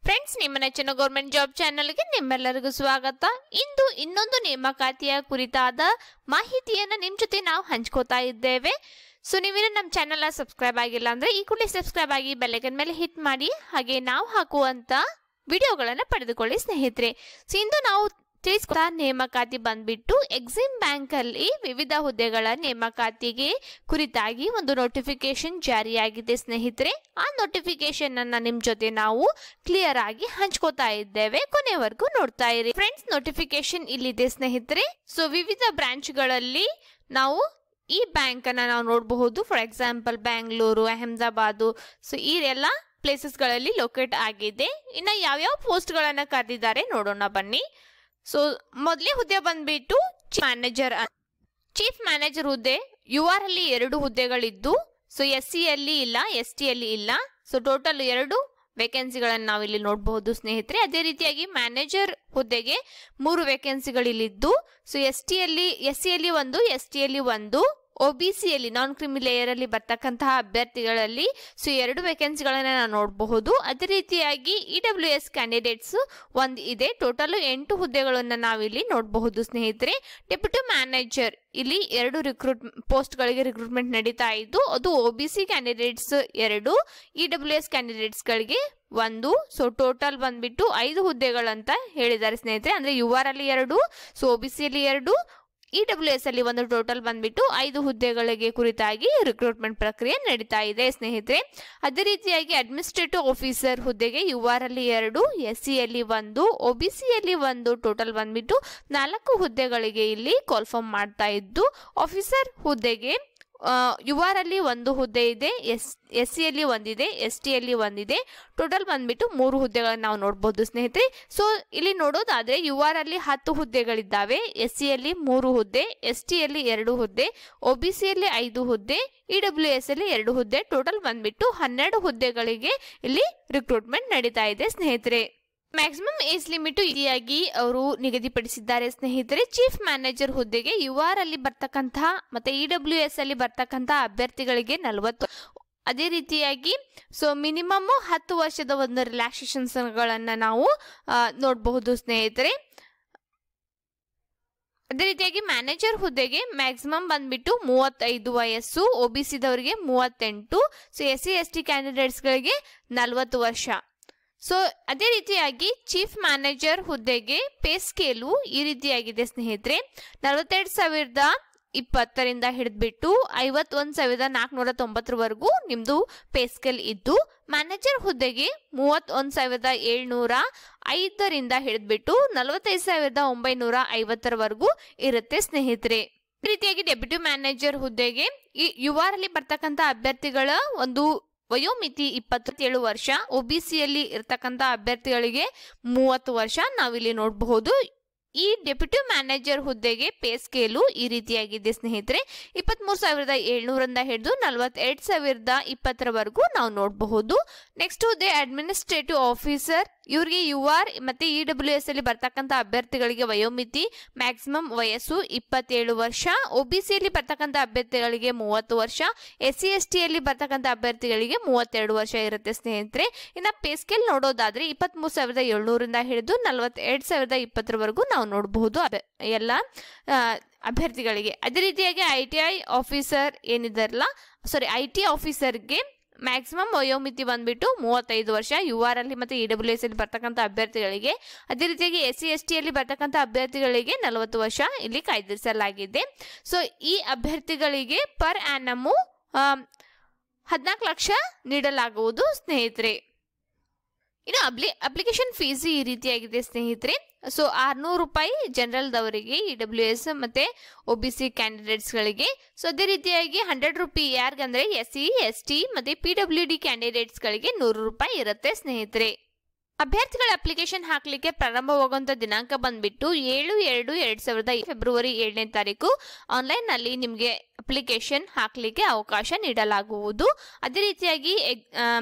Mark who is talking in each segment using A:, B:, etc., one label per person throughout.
A: friends ನಿಮ್ಮ ನೆಚ್ಚಿನ government job ಚಾನೆಲ್ಗೆ ನಿಮ್ಮೆಲ್ಲರಿಗೂ ಸ್ವಾಗತ ಇಂದು ಇನ್ನೊಂದು ನೇಮಕಾತಿಯ ಕುರಿತಾದ ಮಾಹಿತಿಯನ್ನು ನಿಮ್ಮ ಜೊತೆ ನಾವು ಹಂಚ್ಕೋತಾ ಇದ್ದೇವೆ ಸೊ ನೀವೇನು ನಮ್ಮ ಚಾನೆಲ್ನ ಸಬ್ಸ್ಕ್ರೈಬ್ ಆಗಿಲ್ಲ ಅಂದ್ರೆ ಈ ಕೂಡಲೇ ಸಬ್ಸ್ಕ್ರೈಬ್ ಆಗಿ ಬೆಲ್ಲೈಕನ್ ಮೇಲೆ ಹಿಟ್ ಮಾಡಿ ಹಾಗೆ ನಾವು ಹಾಕುವಂತ ವಿಡಿಯೋಗಳನ್ನು ಪಡೆದುಕೊಳ್ಳಿ ಸ್ನೇಹಿತರೆ ಸೊ ಇಂದು ನಾವು ತಿಳಿಸ್ಕೊತಾ ನೇಮಕಾತಿ ಬಂದ್ಬಿಟ್ಟು ಎಕ್ಸಿಮ್ ಬ್ಯಾಂಕ್ ಅಲ್ಲಿ ವಿವಿಧ ಹುದ್ದೆಗಳ ನೇಮಕಾತಿಗೆ ಕುರಿತಾಗಿ ಒಂದು ನೋಟಿಫಿಕೇಶನ್ ಜಾರಿಯಾಗಿದೆ ಸ್ನೇಹಿತರೆ ಆ ನೋಟಿಫಿಕೇಶನ್ ಅನ್ನ ನಿಮ್ ಜೊತೆ ನಾವು ಕ್ಲಿಯರ್ ಆಗಿ ಹಂಚ್ಕೋತಾ ಇದ್ದೇವೆ ಕೊನೆವರೆಗೂ ನೋಡ್ತಾ ಇರಿ ಫ್ರೆಂಡ್ಸ್ ನೋಟಿಫಿಕೇಶನ್ ಇಲ್ಲಿದೆ ಸ್ನೇಹಿತರೆ ಸೊ ವಿವಿಧ ಬ್ರಾಂಚ್ಗಳಲ್ಲಿ ನಾವು ಈ ಬ್ಯಾಂಕ್ ಅನ್ನ ನಾವು ನೋಡಬಹುದು for example Bangalore Ahmedabad so ಈ ಎಲ್ಲ ಪ್ಲೇಸಸ್ಗಳಲ್ಲಿ ಲೊಕೇಟ್ ಆಗಿದೆ ಇನ್ನು ಯಾವ್ಯಾವ ಪೋಸ್ಟ್ಗಳನ್ನು ಕರೆದಿದ್ದಾರೆ ನೋಡೋಣ ಬನ್ನಿ ಸೊ ಮೊದಲೇ ಹುದ್ದೆ ಬಂದ್ಬಿಟ್ಟು ಮ್ಯಾನೇಜರ್ ಚೀಫ್ ಮ್ಯಾನೇಜರ್ ಹುದ್ದೆ ಯು ಆರ್ ಅಲ್ಲಿ ಎರಡು ಹುದ್ದೆಗಳಿದ್ದು ಸೊ ಎಸ್ ಸಿ ಅಲ್ಲಿ ಇಲ್ಲ ಎಸ್ ಟಿ ಅಲ್ಲಿ ಇಲ್ಲ ಸೊ ಟೋಟಲ್ ಎರಡು ವೇಕೆನ್ಸಿಗಳನ್ನು ನಾವು ಇಲ್ಲಿ ನೋಡಬಹುದು ಸ್ನೇಹಿತರೆ ಅದೇ ರೀತಿಯಾಗಿ ಮ್ಯಾನೇಜರ್ ಹುದ್ದೆಗೆ ಮೂರು ವೇಕೆನ್ಸಿಗಳಿಲ್ಲಿದ್ದು ಸೊ ಎಸ್ ಟಿ ಅಲ್ಲಿ ಎಸ್ ಸಿ ಅಲ್ಲಿ ಒಂದು ಎಸ್ ಟಿ ಅಲ್ಲಿ ಒಂದು ಒ ಬಿ ಸಿಯಲ್ಲಿ ನಾನ್ ಕ್ರಿಮಿ ಲೇಯರ್ ಅಲ್ಲಿ ಬರ್ತಕ್ಕಂತಹ ಅಭ್ಯರ್ಥಿಗಳಲ್ಲಿ ಸೊ ಎರಡು ವೇಕೆನ್ಸಿಗಳನ್ನ ನಾವು ನೋಡಬಹುದು ಅದೇ ರೀತಿಯಾಗಿ ಇ ಡಬ್ಲ್ಯೂ ಎಸ್ ಕ್ಯಾಂಡಿಡೇಟ್ಸ್ ಒಂದು ಇದೆ ಟೋಟಲ್ ಎಂಟು ಹುದ್ದೆಗಳನ್ನು ನಾವಿಲ್ಲಿ ನೋಡಬಹುದು ಸ್ನೇಹಿತರೆ ಡೆಪ್ಯೂಟಿ ಮ್ಯಾನೇಜರ್ ಇಲ್ಲಿ ಎರಡು ರಿಕ್ರೂಟ್ ಪೋಸ್ಟ್ಗಳಿಗೆ ರಿಕ್ರೂಟ್ಮೆಂಟ್ ನಡೀತಾ ಇದ್ದು ಅದು ಒ ಬಿ ಸಿ ಕ್ಯಾಂಡಿಡೇಟ್ಸ್ ಎರಡು ಇ ಡಬ್ಲ್ಯೂ ಎಸ್ ಕ್ಯಾಂಡಿಡೇಟ್ಸ್ಗಳಿಗೆ ಒಂದು ಸೊ ಟೋಟಲ್ ಬಂದ್ಬಿಟ್ಟು ಐದು ಹುದ್ದೆಗಳಂತ ಹೇಳಿದ್ದಾರೆ ಸ್ನೇಹಿತರೆ ಅಂದ್ರೆ ಯು ಆರ್ ಅಲ್ಲಿ ಎರಡು ಸೊ ಒ ಬಿ ಸಿಯಲ್ಲಿ ಎರಡು ಇ ಡಬ್ಲ್ಯೂ ಎಸ್ ಅಲ್ಲಿ ಒಂದು ಟೋಟಲ್ ಬಂದ್ಬಿಟ್ಟು ಐದು ಹುದ್ದೆಗಳಿಗೆ ಕುರಿತಾಗಿ ರಿಕ್ರೂಟ್ಮೆಂಟ್ ಪ್ರಕ್ರಿಯೆ ನಡೀತಾ ಇದೆ ಸ್ನೇಹಿತರೆ ಅದೇ ರೀತಿಯಾಗಿ ಅಡ್ಮಿನಿಸ್ಟ್ರೇಟಿವ್ ಆಫೀಸರ್ ಹುದ್ದೆಗೆ ಯು ಆರ್ ಅಲ್ಲಿ ಎರಡು ಎಸ್ ಸಿ ಅಲ್ಲಿ ಒಂದು ಒ ಬಿ ಸಿ ಅಲ್ಲಿ ಒಂದು ಟೋಟಲ್ ಬಂದ್ಬಿಟ್ಟು ನಾಲ್ಕು ಹುದ್ದೆಗಳಿಗೆ ಇಲ್ಲಿ ಕಾಲ್ಫಾರ್ಮ್ ಮಾಡ್ತಾ ಇದ್ದು ಆಫೀಸರ್ ಹುದ್ದೆಗೆ ಯು ಆರ್ ಅಲ್ಲಿ ಒಂದು ಹುದ್ದೆ ಇದೆ ಎಸ್ ಎಸ್ ಸಿ ಅಲ್ಲಿ ಒಂದಿದೆ ಎಸ್ ಟಿ ಅಲ್ಲಿ ಒಂದಿದೆ ಟೋಟಲ್ ಬಂದ್ಬಿಟ್ಟು ಮೂರು ಹುದ್ದೆಗಳನ್ನ ನಾವು ನೋಡ್ಬೋದು ಸ್ನೇಹಿತರೆ ಸೊ ಇಲ್ಲಿ ನೋಡೋದಾದ್ರೆ ಯು ಆರ್ ಅಲ್ಲಿ ಹತ್ತು ಹುದ್ದೆಗಳಿದ್ದಾವೆ ಎಸ್ ಸಿ ಅಲ್ಲಿ ಮೂರು ಹುದ್ದೆ ಎಸ್ ಟಿ ಅಲ್ಲಿ ಎರಡು ಹುದ್ದೆ ಒ ಬಿ ಸಿ ಅಲ್ಲಿ ಐದು ಹುದ್ದೆ ಇ ಡಬ್ಲ್ಯೂ ಎಸ್ ಅಲ್ಲಿ ಎರಡು ಹುದ್ದೆ ಟೋಟಲ್ ಬಂದ್ಬಿಟ್ಟು ಹನ್ನೆರಡು ಹುದ್ದೆಗಳಿಗೆ ಇಲ್ಲಿ ರಿಕ್ರೂಟ್ಮೆಂಟ್ ನಡೀತಾ ಇದೆ ಸ್ನೇಹಿತರೆ ಮ್ಯಾಕ್ಸಿಮಮ್ ಏಜ್ ಲಿಮಿಟ್ ಇದಿಯಾಗಿ ಅವರು ನಿಗದಿಪಡಿಸಿದ್ದಾರೆ ಸ್ನೇಹಿತರೆ ಚೀಫ್ ಮ್ಯಾನೇಜರ್ ಹುದ್ದೆಗೆ ಯು ಆರ್ ಅಲ್ಲಿ ಬರ್ತಕ್ಕಂತಹ ಮತ್ತೆ ಇ ಡಬ್ಲ್ಯೂ ಎಸ್ ಅಲ್ಲಿ ಬರ್ತಕ್ಕಂತಹ ಅಭ್ಯರ್ಥಿಗಳಿಗೆ ನಲವತ್ತು ಅದೇ ರೀತಿಯಾಗಿ ಸೊ ಮಿನಿಮಮ್ ಹತ್ತು ವರ್ಷದ ಒಂದು ರಿಲ್ಯಾಕ್ಸೇಷನ್ಸ್ಗಳನ್ನು ನಾವು ನೋಡಬಹುದು ಸ್ನೇಹಿತರೆ ಅದೇ ರೀತಿಯಾಗಿ ಮ್ಯಾನೇಜರ್ ಹುದ್ದೆಗೆ ಮ್ಯಾಕ್ಸಿಮಮ್ ಬಂದ್ಬಿಟ್ಟು ಮೂವತ್ತೈದು ವಯಸ್ಸು ಒ ಬಿ ಸಿದವರಿಗೆ ಮೂವತ್ತೆಂಟು so S C S T ಕ್ಯಾಂಡಿಡೇಟ್ಸ್ಗಳಿಗೆ ನಲವತ್ತು ವರ್ಷ ಸೊ ಅದೇ ರೀತಿಯಾಗಿ ಚೀಫ್ ಮ್ಯಾನೇಜರ್ ಹುದ್ದೆಗೆ ಪೇ ಸ್ಕೇಲು ಈ ರೀತಿಯಾಗಿದೆ ಸ್ನೇಹಿತರೆ ನಲವತ್ತೆರಡು ಸಾವಿರದ ಇಪ್ಪತ್ತರಿಂದ ಹಿಡಿದ್ಬಿಟ್ಟು ಐವತ್ತೊಂದು ಸಾವಿರದ ನಾಲ್ಕುನೂರ ತೊಂಬತ್ತರವರೆಗೂ ನಿಮ್ಮದು ಪೇ ಸ್ಕೇಲ್ ಇದ್ದು ಮ್ಯಾನೇಜರ್ ಹುದ್ದೆಗೆ ಮೂವತ್ತೊಂದು ಸಾವಿರದ ಏಳ್ನೂರ ಐದರಿಂದ ಹಿಡಿದ್ಬಿಟ್ಟು ನಲವತ್ತೈದು ಸಾವಿರದ ಒಂಬೈನೂರ ಐವತ್ತರವರೆಗೂ ಇರುತ್ತೆ ಸ್ನೇಹಿತರೆ ಈ ರೀತಿಯಾಗಿ ಡೆಪ್ಯೂಟಿ ಮ್ಯಾನೇಜರ್ ಹುದ್ದೆಗೆ ಈ ಯು ಆರ್ ಅಲ್ಲಿ ಬರ್ತಕ್ಕಂಥ ಅಭ್ಯರ್ಥಿಗಳ ಒಂದು ವಯೋಮಿತಿ ಇಪ್ಪತ್ತೇಳು ವರ್ಷ ಒ ಬಿ ಸಿಯಲ್ಲಿ ಇರ್ತಕ್ಕಂಥ ಅಭ್ಯರ್ಥಿಗಳಿಗೆ ಮೂವತ್ತು ವರ್ಷ ನಾವಿಲ್ಲಿ ನೋಡಬಹುದು ಈ ಡೆಪ್ಯೂಟಿ ಮ್ಯಾನೇಜರ್ ಹುದ್ದೆಗೆ ಪೇ ಸ್ಕೇಲು ಈ ರೀತಿಯಾಗಿದೆ ಸ್ನೇಹಿತರೆ ಇಪ್ಪತ್ಮೂರು ಸಾವಿರದ ಏಳ್ನೂರಿಂದ ಹಿಡಿದು ನಲವತ್ತೆರಡು ಸಾವಿರದ ಇಪ್ಪತ್ತರವರೆಗೂ ನಾವು ನೋಡಬಹುದು ನೆಕ್ಸ್ಟ್ ಹುದ್ದೆ ಅಡ್ಮಿನಿಸ್ಟ್ರೇಟಿವ್ ಆಫೀಸರ್ ಇವರಿಗೆ ಯು ಆರ್ ಮತ್ತೆ ಇ ಡಬ್ಲ್ಯೂ ಎಸ್ ಅಲ್ಲಿ ಬರ್ತಕ್ಕಂಥ ಅಭ್ಯರ್ಥಿಗಳಿಗೆ ವಯೋಮಿತಿ ಮ್ಯಾಕ್ಸಿಮಮ್ ವಯಸ್ಸು ಇಪ್ಪತ್ತೇಳು ವರ್ಷ ಒ ಬಿ ಸಿಯಲ್ಲಿ ಬರ್ತಕ್ಕಂಥ ಅಭ್ಯರ್ಥಿಗಳಿಗೆ ಮೂವತ್ತು ವರ್ಷ ಎಸ್ ಸಿ ಎಸ್ ಟಿಯಲ್ಲಿ ಬರ್ತಕ್ಕಂಥ ಅಭ್ಯರ್ಥಿಗಳಿಗೆ ಮೂವತ್ತೆರಡು ವರ್ಷ ಇರುತ್ತೆ ಸ್ನೇಹಿತರೆ ಇನ್ನು ಪೇ ಸ್ಕೇಲ್ ನೋಡೋದಾದ್ರೆ ಇಪ್ಪತ್ಮೂರು ಸಾವಿರದ ಏಳ್ನೂರಿಂದ ಹಿಡಿದು ನಲವತ್ತೆರಡು ಸಾವಿರದ ಇಪ್ಪತ್ತರವರೆಗೂ ನಾವು ನೋಡಬಹುದು ಎಲ್ಲ ಅಭ್ಯರ್ಥಿಗಳಿಗೆ ಅದೇ ರೀತಿಯಾಗಿ ಐ ಟಿ ಐ ಆಫೀಸರ್ ಏನಿದಾರಲ್ಲ ಸಾರಿ ಐ ಟಿ ಆಫೀಸರ್ಗೆ ಮ್ಯಾಕ್ಸಿಮಮ್ ವಯೋಮಿತಿ ಬಂದ್ಬಿಟ್ಟು ಮೂವತ್ತೈದು ವರ್ಷ ಯು ಆರ್ ಅಲ್ಲಿ ಮತ್ತು ಇ ಡಬ್ಲ್ಯೂ ಎಸ್ ಅಲ್ಲಿ ಬರ್ತಕ್ಕಂಥ ಅಭ್ಯರ್ಥಿಗಳಿಗೆ ಅದೇ ರೀತಿಯಾಗಿ ಎಸ್ ಸಿ ಎಸ್ ಟಿಯಲ್ಲಿ ಬರ್ತಕ್ಕಂಥ ಅಭ್ಯರ್ಥಿಗಳಿಗೆ ನಲವತ್ತು ವರ್ಷ ಇಲ್ಲಿ ಕಾಯ್ದಿರಿಸಲಾಗಿದೆ ಸೊ ಈ ಅಭ್ಯರ್ಥಿಗಳಿಗೆ ಪರ್ ಆ್ಯನಮು ಹದಿನಾಲ್ಕು ಲಕ್ಷ ನೀಡಲಾಗುವುದು ಸ್ನೇಹಿತರೆ ಇನ್ನು ಅಪ್ಲಿ ಅಪ್ಲಿಕೇಶನ್ ಫೀಸ್ ಈ ರೀತಿಯಾಗಿದೆ ಸ್ನೇಹಿತರೆ ಸೊ ಆರ್ನೂರು ರೂಪಾಯಿ ಜನರಲ್ದವರಿಗೆ ಇ ಡಬ್ಲ್ಯೂ ಎಸ್ ಮತ್ತೆ ಒ ಬಿ ಸಿ ಕ್ಯಾಂಡಿಡೇಟ್ಸ್ಗಳಿಗೆ ಸೊ ಅದೇ ರೀತಿಯಾಗಿ ಹಂಡ್ರೆಡ್ ರುಪಿ ಯಾರಿಗಂದ್ರೆ ಎಸ್ ಸಿ ಎಸ್ ಟಿ ಮತ್ತೆ ಪಿ ಡಬ್ಲ್ಯೂ ಡಿ ಕ್ಯಾಂಡಿಡೇಟ್ಸ್ಗಳಿಗೆ ನೂರು ರೂಪಾಯಿ ಇರುತ್ತೆ ಸ್ನೇಹಿತರೆ ಅಭ್ಯರ್ಥಿಗಳ ಅಪ್ಲಿಕೇಶನ್ ಹಾಕಲಿಕ್ಕೆ ಪ್ರಾರಂಭವಾಗುವಂಥ ದಿನಾಂಕ ಬಂದ್ಬಿಟ್ಟು ಏಳು ಎರಡು ಎರಡು ಸಾವಿರದ ಫೆಬ್ರವರಿ ಏಳನೇ ತಾರೀಕು ಆನ್ಲೈನ್ನಲ್ಲಿ ನಿಮಗೆ ಅಪ್ಲಿಕೇಶನ್ ಹಾಕಲಿಕ್ಕೆ ಅವಕಾಶ ನೀಡಲಾಗುವುದು ಅದೇ ರೀತಿಯಾಗಿ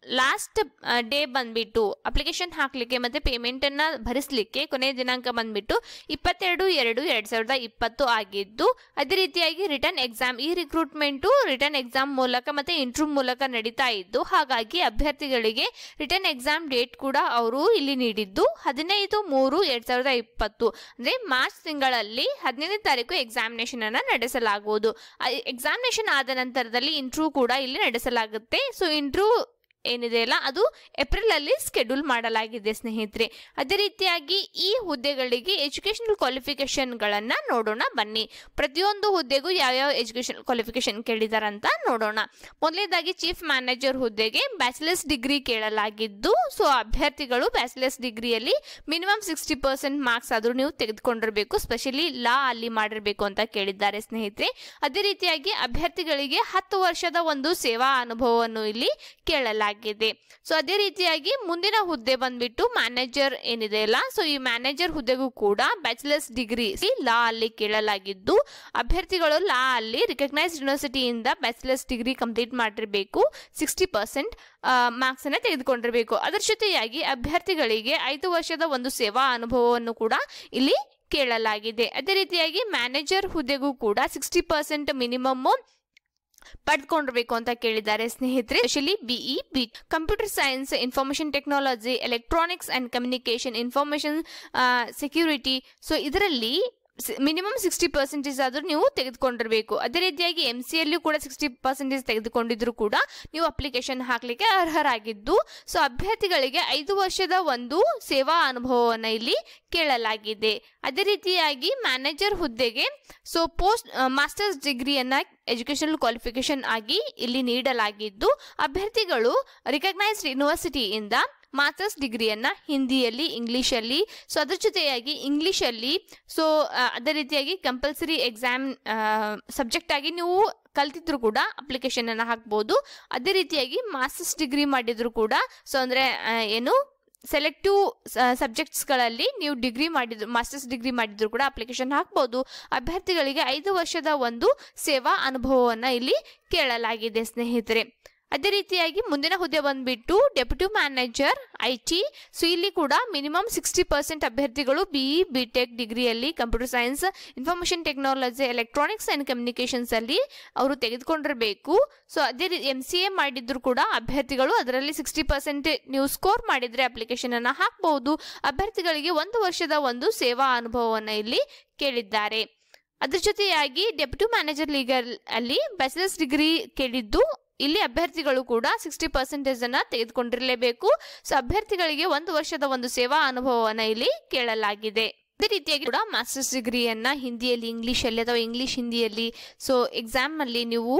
A: ಲಾಸ್ಟ್ ಡೇ ಬಂದ್ಬಿಟ್ಟು ಅಪ್ಲಿಕೇಶನ್ ಹಾಕಲಿಕ್ಕೆ ಮತ್ತು ಪೇಮೆಂಟನ್ನು ಭರಿಸಲಿಕ್ಕೆ ಕೊನೆಯ ದಿನಾಂಕ ಬಂದ್ಬಿಟ್ಟು ಇಪ್ಪತ್ತೆರಡು ಎರಡು ಎರಡು ಸಾವಿರದ ಇಪ್ಪತ್ತು ಆಗಿದ್ದು ಅದೇ ರೀತಿಯಾಗಿ ರಿಟರ್ನ್ ಎಕ್ಸಾಮ್ ಈ ರಿಕ್ರೂಟ್ಮೆಂಟು ರಿಟರ್ನ್ ಎಕ್ಸಾಮ್ ಮೂಲಕ ಮತ್ತು ಇಂಟರ್ವ್ಯೂ ಮೂಲಕ ನಡೀತಾ ಇದ್ದು ಹಾಗಾಗಿ ಅಭ್ಯರ್ಥಿಗಳಿಗೆ ರಿಟರ್ನ್ ಎಕ್ಸಾಮ್ ಡೇಟ್ ಕೂಡ ಅವರು ಇಲ್ಲಿ ನೀಡಿದ್ದು ಹದಿನೈದು ಮೂರು ಎರಡು ಸಾವಿರದ ಇಪ್ಪತ್ತು ಅಂದರೆ ಮಾರ್ಚ್ ತಿಂಗಳಲ್ಲಿ ಹದಿನೈದನೇ ತಾರೀಕು ಎಕ್ಸಾಮಿನೇಷನ್ ಅನ್ನು ನಡೆಸಲಾಗುವುದು ಎಕ್ಸಾಮಿನೇಷನ್ ಆದ ನಂತರದಲ್ಲಿ ಇಂಟರ್ವ್ಯೂ ಕೂಡ ಇಲ್ಲಿ ನಡೆಸಲಾಗುತ್ತೆ ಸೊ ಇಂಟರ್ವ್ಯೂ ಏನಿದೆ ಅಲ್ಲ ಅದು ಏಪ್ರಿಲ್ ಅಲ್ಲಿ ಸ್ಕೆಡ್ಯೂಲ್ ಮಾಡಲಾಗಿದೆ ಸ್ನೇಹಿತರೆ ಅದೇ ರೀತಿಯಾಗಿ ಈ ಹುದ್ದೆಗಳಿಗೆ ಎಜುಕೇಶನಲ್ ಕ್ವಾಲಿಫಿಕೇಶನ್ಗಳನ್ನು ನೋಡೋಣ ಬನ್ನಿ ಪ್ರತಿಯೊಂದು ಹುದ್ದೆಗೂ ಯಾವ್ಯಾವ ಎಜುಕೇಶನ್ ಕ್ವಾಲಿಫಿಕೇಶನ್ ಕೇಳಿದಾರಂತ ನೋಡೋಣ ಮೊದಲನೇದಾಗಿ ಚೀಫ್ ಮ್ಯಾನೇಜರ್ ಹುದ್ದೆಗೆ ಬ್ಯಾಚಲರ್ಸ್ ಡಿಗ್ರಿ ಕೇಳಲಾಗಿದ್ದು ಸೊ ಅಭ್ಯರ್ಥಿಗಳು ಬ್ಯಾಚಲರ್ಸ್ ಡಿಗ್ರಿಯಲ್ಲಿ ಮಿನಿಮಮ್ ಸಿಕ್ಸ್ಟಿ ಪರ್ಸೆಂಟ್ ಮಾರ್ಕ್ಸ್ ಆದರೂ ನೀವು ತೆಗೆದುಕೊಂಡಿರಬೇಕು ಸ್ಪೆಷಲಿ ಲಾ ಅಲ್ಲಿ ಮಾಡಿರಬೇಕು ಅಂತ ಕೇಳಿದ್ದಾರೆ ಸ್ನೇಹಿತರೆ ಅದೇ ರೀತಿಯಾಗಿ ಅಭ್ಯರ್ಥಿಗಳಿಗೆ ಹತ್ತು ವರ್ಷದ ಒಂದು ಸೇವಾ ಅನುಭವವನ್ನು ಇಲ್ಲಿ ಕೇಳಲಾಗಿದೆ ಸೊ ಅದೇ ರೀತಿಯಾಗಿ ಮುಂದಿನ ಹುದ್ದೆ ಬಂದ್ಬಿಟ್ಟು ಮ್ಯಾನೇಜರ್ ಏನಿದೆ ಅಲ್ಲ ಸೊ ಈ ಮ್ಯಾನೇಜರ್ ಹುದ್ದೆಗೂ ಕೂಡ ಬ್ಯಾಚಲರ್ಸ್ ಡಿಗ್ರಿ ಲಾ ಅಲ್ಲಿ ಕೇಳಲಾಗಿದ್ದು ಅಭ್ಯರ್ಥಿಗಳು ಲಾ ಅಲ್ಲಿ ರಿಕಗ್ನೈಸ್ಡ್ ಯೂನಿವರ್ಸಿಟಿಯಿಂದ ಬ್ಯಾಚಲರ್ಸ್ ಡಿಗ್ರಿ ಕಂಪ್ಲೀಟ್ ಮಾಡಿರಬೇಕು ಸಿಕ್ಸ್ಟಿ ಪರ್ಸೆಂಟ್ ಮಾರ್ಕ್ಸ್ ಅನ್ನ ತೆಗೆದುಕೊಂಡಿರಬೇಕು ಅದರ ಜೊತೆಯಾಗಿ ಅಭ್ಯರ್ಥಿಗಳಿಗೆ ಐದು ವರ್ಷದ ಒಂದು ಸೇವಾ ಅನುಭವವನ್ನು ಕೂಡ ಇಲ್ಲಿ ಕೇಳಲಾಗಿದೆ ಅದೇ ರೀತಿಯಾಗಿ ಮ್ಯಾನೇಜರ್ ಹುದ್ದೆಗೂ ಕೂಡ ಸಿಕ್ಸ್ಟಿ ಪರ್ಸೆಂಟ್ ಮಿನಿಮಮ್ ಪಡ್ಕೊಂಡಿರ್ಬೇಕು ಅಂತ ಕೇಳಿದ್ದಾರೆ ಸ್ನೇಹಿತರೆ specially BE B computer science information technology electronics and communication information security so ಇದರಲ್ಲಿ ಮಿನಿಮಮ್ ಸಿಕ್ಸ್ಟಿ ಪರ್ಸೆಂಟೇಜ್ ಆದರೂ ನೀವು ತೆಗೆದುಕೊಂಡಿರಬೇಕು ಅದೇ ರೀತಿಯಾಗಿ ಎಮ್ ಸಿ ಯಲ್ಲೂ ಕೂಡ ಸಿಕ್ಸ್ಟಿ ಪರ್ಸೆಂಟೇಜ್ ತೆಗೆದುಕೊಂಡಿದ್ರು ಕೂಡ ನೀವು ಅಪ್ಲಿಕೇಶನ್ ಹಾಕಲಿಕ್ಕೆ ಅರ್ಹರಾಗಿದ್ದು ಸೊ ಅಭ್ಯರ್ಥಿಗಳಿಗೆ ಐದು ವರ್ಷದ ಒಂದು ಸೇವಾ ಅನುಭವವನ್ನು ಇಲ್ಲಿ ಕೇಳಲಾಗಿದೆ ಅದೇ ರೀತಿಯಾಗಿ ಮ್ಯಾನೇಜರ್ ಹುದ್ದೆಗೆ ಸೊ ಪೋಸ್ಟ್ ಮಾಸ್ಟರ್ಸ್ ಡಿಗ್ರಿಯನ್ನ ಎಜುಕೇಶನಲ್ ಕ್ವಾಲಿಫಿಕೇಶನ್ ಆಗಿ ಇಲ್ಲಿ ನೀಡಲಾಗಿದ್ದು ಅಭ್ಯರ್ಥಿಗಳು ರಿಕಗ್ನೈಸ್ಡ್ ಯೂನಿವರ್ಸಿಟಿಯಿಂದ ಮಾಸ್ಟರ್ಸ್ ಡಿಗ್ರಿಯನ್ನ ಹಿಂದಿಯಲ್ಲಿ ಇಂಗ್ಲೀಷಲ್ಲಿ ಸೊ ಅದ್ರ ಜೊತೆಯಾಗಿ ಇಂಗ್ಲೀಷಲ್ಲಿ ಸೊ ಅದೇ ರೀತಿಯಾಗಿ ಕಂಪಲ್ಸರಿ ಎಕ್ಸಾಮ್ ಸಬ್ಜೆಕ್ಟ್ ಆಗಿ ನೀವು ಕಲ್ತಿದ್ರು ಕೂಡ ಅಪ್ಲಿಕೇಶನ್ ಅನ್ನು ಹಾಕ್ಬೋದು ಅದೇ ರೀತಿಯಾಗಿ ಮಾಸ್ಟರ್ಸ್ ಡಿಗ್ರಿ ಮಾಡಿದ್ರು ಕೂಡ ಸೊ ಅಂದರೆ ಏನು ಸೆಲೆಕ್ಟಿವ್ ಸಬ್ಜೆಕ್ಟ್ಸ್ಗಳಲ್ಲಿ ನೀವು ಡಿಗ್ರಿ ಮಾಡಿದ್ರು ಮಾಸ್ಟರ್ಸ್ ಡಿಗ್ರಿ ಮಾಡಿದ್ರು ಕೂಡ ಅಪ್ಲಿಕೇಶನ್ ಹಾಕ್ಬೋದು ಅಭ್ಯರ್ಥಿಗಳಿಗೆ ಐದು ವರ್ಷದ ಒಂದು ಸೇವಾ ಅನುಭವವನ್ನು ಇಲ್ಲಿ ಕೇಳಲಾಗಿದೆ ಸ್ನೇಹಿತರೆ ಅದೇ ರೀತಿಯಾಗಿ ಮುಂದಿನ ಹುದ್ದೆ ಬಂದ್ಬಿಟ್ಟು deputy manager I T so ಇಲ್ಲಿ ಕೂಡ ಮಿನಿಮಮ್ ಸಿಕ್ಸ್ಟಿ ಪರ್ಸೆಂಟ್ ಅಭ್ಯರ್ಥಿಗಳು ಬಿಇ ಬಿ ಟೆಕ್ ಡಿಗ್ರಿಯಲ್ಲಿ computer science information technology electronics and communications ಅಲ್ಲಿ ಅವರು ತೆಗೆದುಕೊಂಡಿರಬೇಕು ಸೊ ಅದೇ ರೀತಿ ಎಮ್ ಸಿ ಎ ಮಾಡಿದ್ರು ಕೂಡ ಅಭ್ಯರ್ಥಿಗಳು ಅದರಲ್ಲಿ ಸಿಕ್ಸ್ಟಿ ಪರ್ಸೆಂಟ್ ನೀವು ಸ್ಕೋರ್ ಮಾಡಿದರೆ ಅಪ್ಲಿಕೇಶನ್ ಅನ್ನು ಹಾಕಬಹುದು ಅಭ್ಯರ್ಥಿಗಳಿಗೆ ಒಂದು ವರ್ಷದ ಒಂದು ಸೇವಾ ಅನುಭವವನ್ನು ಇಲ್ಲಿ ಕೇಳಿದ್ದಾರೆ ಅದ್ರ ಜೊತೆಯಾಗಿ ಡೆಪ್ಯೂಟಿ ಮ್ಯಾನೇಜರ್ ಲೀಗಲ್ ಅಲ್ಲಿ ಬ್ಯಾಚಲರ್ಸ್ ಡಿಗ್ರಿ ಕೇಳಿದ್ದು ಇಲ್ಲಿ ಅಭ್ಯರ್ಥಿಗಳು ಕೂಡ ಸಿಕ್ಸ್ಟಿ ಪರ್ಸೆಂಟೇಜ್ ಅನ್ನ ತೆಗೆದುಕೊಂಡಿರಲೇಬೇಕು ಸೊ ಅಭ್ಯರ್ಥಿಗಳಿಗೆ ಒಂದು ವರ್ಷದ ಒಂದು ಸೇವಾ ಅನುಭವವನ್ನು ಇಲ್ಲಿ ಕೇಳಲಾಗಿದೆ ಅದೇ ರೀತಿಯಾಗಿ ಕೂಡ ಮಾಸ್ಟರ್ಸ್ ಡಿಗ್ರಿಯನ್ನ ಹಿಂದಿಯಲ್ಲಿ ಇಂಗ್ಲೀಷಲ್ಲಿ ಅಥವಾ ಇಂಗ್ಲೀಷ್ ಹಿಂದಿಯಲ್ಲಿ ಸೊ ಎಕ್ಸಾಮ್ ಅಲ್ಲಿ ನೀವು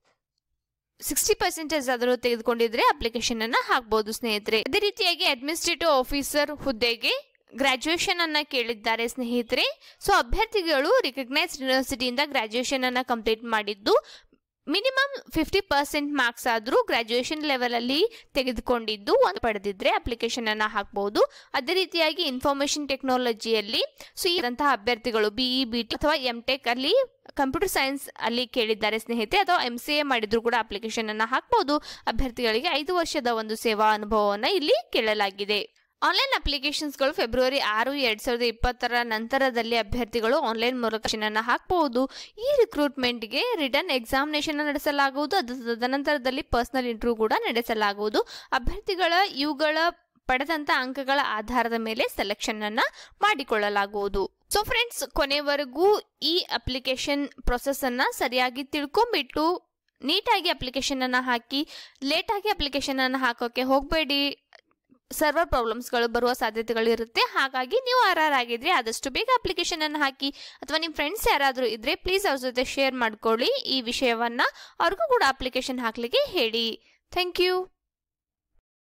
A: ಸಿಕ್ಸ್ಟಿ ಪರ್ಸೆಂಟೇಜ್ ಆದರೂ ತೆಗೆದುಕೊಂಡಿದ್ರೆ ಅಪ್ಲಿಕೇಶನ್ ಅನ್ನ ಹಾಕ್ಬೋದು ಸ್ನೇಹಿತರೆ ಅದೇ ರೀತಿಯಾಗಿ ಅಡ್ಮಿನಿಸ್ಟ್ರೇಟಿವ್ ಆಫೀಸರ್ ಹುದ್ದೆಗೆ ಗ್ರಾಜುಯೇಷನ್ ಅನ್ನ ಕೇಳಿದ್ದಾರೆ ಸ್ನೇಹಿತರೆ ಸೊ ಅಭ್ಯರ್ಥಿಗಳು ರಿಕಗ್ನೈಸ್ಡ್ ಯೂನಿವರ್ಸಿಟಿಯಿಂದ ಗ್ರಾಜುಯೇಷನ್ ಅನ್ನ ಕಂಪ್ಲೀಟ್ ಮಾಡಿದ್ದು ಮಿನಿಮಮ್ ಫಿಫ್ಟಿ ಪರ್ಸೆಂಟ್ ಮಾರ್ಕ್ಸ್ ಆದರೂ ಗ್ರಾಜುಯೇಷನ್ ಲೆವೆಲಲ್ಲಿ ತೆಗೆದುಕೊಂಡಿದ್ದು ಒಂದು ಪಡೆದಿದ್ರೆ ಅಪ್ಲಿಕೇಶನ್ ಅನ್ನು ಹಾಕ್ಬೋದು ಅದೇ ರೀತಿಯಾಗಿ ಇನ್ಫಾರ್ಮೇಷನ್ ಟೆಕ್ನಾಲಜಿಯಲ್ಲಿ ಸೊ ಇರಂತಹ ಅಭ್ಯರ್ಥಿಗಳು ಬಿಇ ಬಿ ಟಿ ಅಥವಾ ಎಂ ಟೆಕ್ ಅಲ್ಲಿ ಕಂಪ್ಯೂಟರ್ ಸೈನ್ಸ್ ಅಲ್ಲಿ ಕೇಳಿದ್ದಾರೆ ಸ್ನೇಹಿತರೆ ಅಥವಾ ಎಂ ಸಿ ಎ ಮಾಡಿದ್ರು ಕೂಡ ಅಪ್ಲಿಕೇಶನ್ ಅನ್ನು ಹಾಕ್ಬೋದು ಅಭ್ಯರ್ಥಿಗಳಿಗೆ ಐದು ವರ್ಷದ ಒಂದು ಸೇವಾ ಅನುಭವವನ್ನು ಇಲ್ಲಿ ಕೇಳಲಾಗಿದೆ ಆನ್ಲೈನ್ ಅಪ್ಲಿಕೇಶನ್ಸ್ಗಳು ಫೆಬ್ರವರಿ ಆರು ಎರಡ್ ಸಾವಿರದ ಇಪ್ಪತ್ತರ ನಂತರದಲ್ಲಿ ಅಭ್ಯರ್ಥಿಗಳು ಆನ್ಲೈನ್ ಮೂಲಕ ಅನ್ನು ಹಾಕಬಹುದು ಈ ರಿಕ್ರೂಟ್ಮೆಂಟ್ಗೆ ರಿಟರ್ನ್ ಎಕ್ಸಾಮಿನೇಷನ್ ನಡೆಸಲಾಗುವುದು ಅದು ತದನಂತರದಲ್ಲಿ ಪರ್ಸನಲ್ ಇಂಟರ್ವ್ಯೂ ಕೂಡ ನಡೆಸಲಾಗುವುದು ಅಭ್ಯರ್ಥಿಗಳ ಇವುಗಳ ಪಡೆದಂತ ಅಂಕಗಳ ಆಧಾರದ ಮೇಲೆ ಸೆಲೆಕ್ಷನ್ ಅನ್ನ ಮಾಡಿಕೊಳ್ಳಲಾಗುವುದು ಸೊ ಫ್ರೆಂಡ್ಸ್ ಕೊನೆವರೆಗೂ ಈ ಅಪ್ಲಿಕೇಶನ್ ಪ್ರೊಸೆಸ್ ಅನ್ನ ಸರಿಯಾಗಿ ತಿಳ್ಕೊಂಬಿಟ್ಟು ನೀಟಾಗಿ ಅಪ್ಲಿಕೇಶನ್ ಅನ್ನ ಹಾಕಿ ಲೇಟಾಗಿ ಅಪ್ಲಿಕೇಶನ್ ಅನ್ನ ಹಾಕೋಕೆ ಹೋಗಬೇಡಿ ಸರ್ವರ್ ಪ್ರಾಬ್ಲಮ್ಸ್ಗಳು ಬರುವ ಸಾಧ್ಯತೆಗಳು ಇರುತ್ತೆ ಹಾಗಾಗಿ ನೀವು ಆಗಿದ್ರೆ ಆದಷ್ಟು ಬೇಗ ಅಪ್ಲಿಕೇಶನ್ ಅನ್ನು ಹಾಕಿ ಅಥವಾ ನಿಮ್ಮ ಫ್ರೆಂಡ್ಸ್ ಯಾರಾದರೂ ಇದ್ರೆ ಪ್ಲೀಸ್ ಅವ್ರ ಜೊತೆ ಶೇರ್ ಮಾಡ್ಕೊಳ್ಳಿ ಈ ವಿಷಯವನ್ನ ಅವ್ರಿಗೂ ಕೂಡ ಅಪ್ಲಿಕೇಶನ್ ಹಾಕ್ಲಿಕ್ಕೆ ಹೇಳಿ ಥ್ಯಾಂಕ್ ಯು